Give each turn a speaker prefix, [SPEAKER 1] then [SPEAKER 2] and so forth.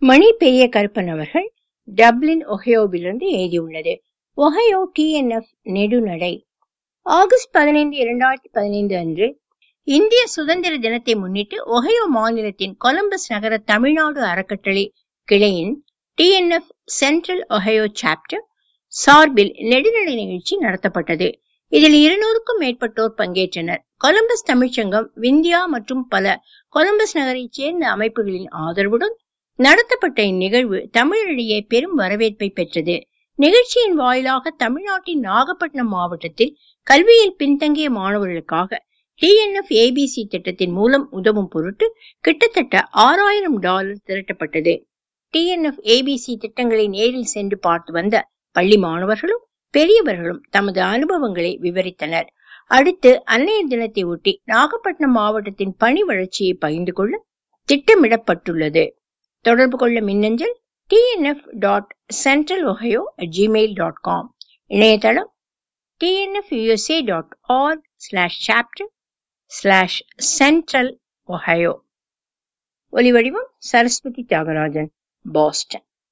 [SPEAKER 1] மணி பெரிய கருப்பன் அவர்கள் டப்ளின் ஒஹயோவிலிருந்து எழுதியுள்ளது ஒஹயோ டிஎன்எஃப் நெடுநடை ஆகஸ்ட் பதினைந்து இரண்டாயிரத்தி பதினைந்து அன்று இந்திய சுதந்திர தினத்தை முன்னிட்டு ஒஹயோ மாநிலத்தின் கொலம்பஸ் நகர தமிழ்நாடு அறக்கட்டளை கிளையின் டிஎன்எஃப் சென்ட்ரல் ஒஹயோ சாப்டர் சார்பில் நெடுநடை நிகழ்ச்சி நடத்தப்பட்டது இதில் இருநூறுக்கும் மேற்பட்டோர் பங்கேற்றனர் கொலம்பஸ் தமிழ்ச்சங்கம் விந்தியா மற்றும் பல கொலம்பஸ் நகரைச் சேர்ந்த அமைப்புகளின் ஆதரவுடன் நடத்தப்பட்ட இந்நிகழ்வு தமிழரிடையே பெரும் வரவேற்பை பெற்றது நிகழ்ச்சியின் வாயிலாக தமிழ்நாட்டின் நாகப்பட்டினம் மாவட்டத்தில் கல்வியில் பின்தங்கிய மாணவர்களுக்காக டிஎன்எஃப் ஏபிசி திட்டத்தின் மூலம் உதவும் பொருட்டு கிட்டத்தட்ட ஆறாயிரம் டாலர் திரட்டப்பட்டது டிஎன்எஃப் ஏபிசி திட்டங்களை நேரில் சென்று பார்த்து வந்த பள்ளி மாணவர்களும் பெரியவர்களும் தமது அனுபவங்களை விவரித்தனர் அடுத்து அன்னையர் தினத்தை ஒட்டி நாகப்பட்டினம் மாவட்டத்தின் பணி வளர்ச்சியை பகிர்ந்து கொள்ள திட்டமிடப்பட்டுள்ளது தொடர்பு கொள்ள மின்னஞ்சல் TNF dot central Ohio Gmail dot com இணையதளம் TNF USA dot org slash chapter slash central Ohio ஒலிவடிவம் சரஸ்வதி தியாகராஜன் பாஸ்டன்